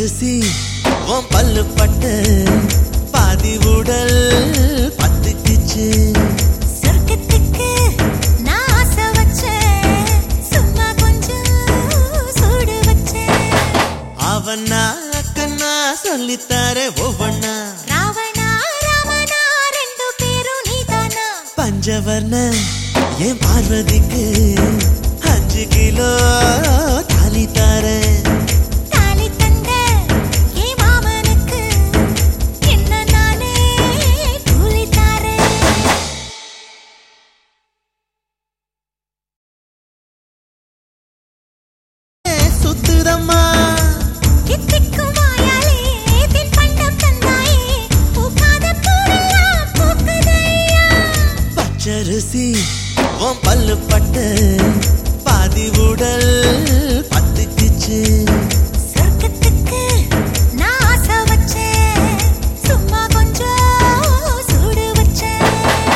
பச்சரிசி உன் பல்லு பட்டு பாதி உடல் பத்துக்குச்சு சொர்க்கத்துக்கு நான் ஆசை வச்சேன் சும்மா கொஞ்சம் சூடு வச்சேன் அவனா அக்கன்னா சொல்லித்தார ஒவ்வொன்னா ராவணா ராமனா ரெண்டு பேரும் நீதானா பஞ்சவர்ண என் பார்வதிக்கு அஞ்சு கிலோ தாலி தாரேன் தாலி தந்த ஏ மாமனுக்கு என்ன நானே கூலி தாரேன் சுத்துதம்மா தித்திக்கும் வாயாலே தென் பண்டம் தந்தாயே பூக்காத பூவெல்லாம் பூக்குதையா பச்சரிசி உன் பல்லு பட்டு பாதி உடல் பத்துக்குச்சு சொர்க்கத்துக்கு நான் ஆசை வச்சேன் சும்மா கொஞ்சம் சூடு வச்சேன்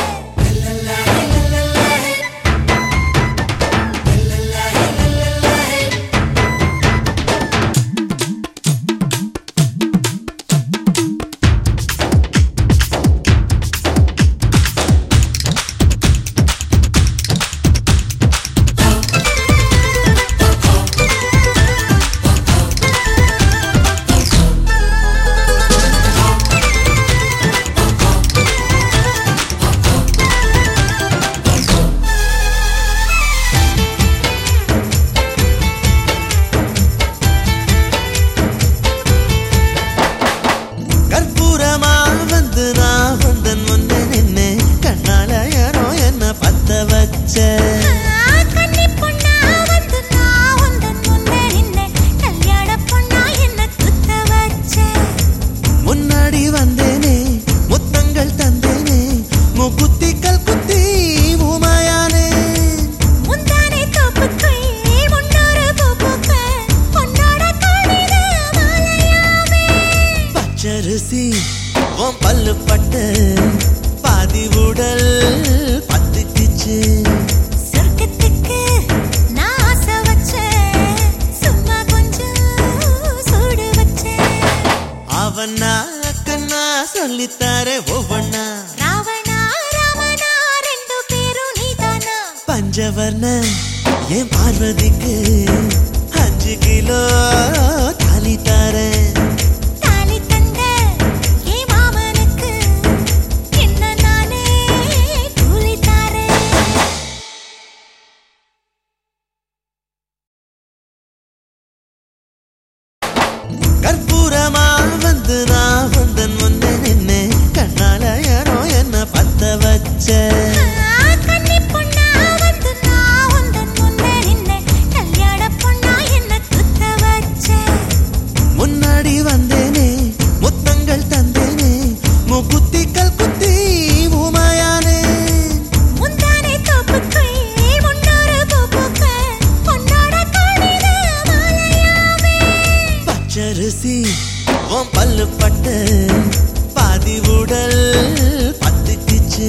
கற்பூரமா வந்து நான் வந்தன் முன்ன நின்னு கண்ணால யாரோ என்ன பத்த வச்ச கன்னி பொண்ணா வந்து நான் உந்தன் முன்னே நின்னேன் கல்யாண பொண்ணா என்ன குத்த வச்சேன் முன்னாடி வந்தேனே முத்தங்கள் தந்தேனே முக்குத்திகள் குத்தி உமையானே முந்தானை தோப்புக்குள் முன்னொரு பூப்புக்க பொன்னோட காலில மாலையாவே பச்சரிசி உன் பல்லு பட்டு பாதி உடல் பத்துக்குச்சு சொர்க்கத்துக்கு நான் ஆசை வச்சேன் சும்மா கொஞ்சம் சூடு வச்சேன் அவனா அக்கன்னா சொல்லித்தார ஒவ்வொன்னா ராவணா ராமனா ரெண்டு பேரும் நீதானா பஞ்சவர்ண என் பார்வதிக்கு அஞ்சு கிலோ தாலி தாரேன் தாலி தந்த ஏ மாமனுக்கு என்ன நானே கூலி தாரேன் கற்பூரமா வந்து நான் வந்தன் முன்ன நின்னு கண்ணால யாரோ என்ன பத்த வச்ச கன்னி பொண்ணா வந்து நான் உந்தன் முன்னே நின்னேன் கல்யாண பொண்ணா என்ன குத்த வச்சேன் முன்னாடி வந்தேனே முத்தங்கள் தந்தேனே முக்குத்திகள் குத்தி உமையானே முந்தானை தோப்புக்குள் முன்னொரு பூப்புக்க பொன்னோட காலில மாலையாவே பச்சரிசி உன் பல்லு பட்டு பாதி உடல்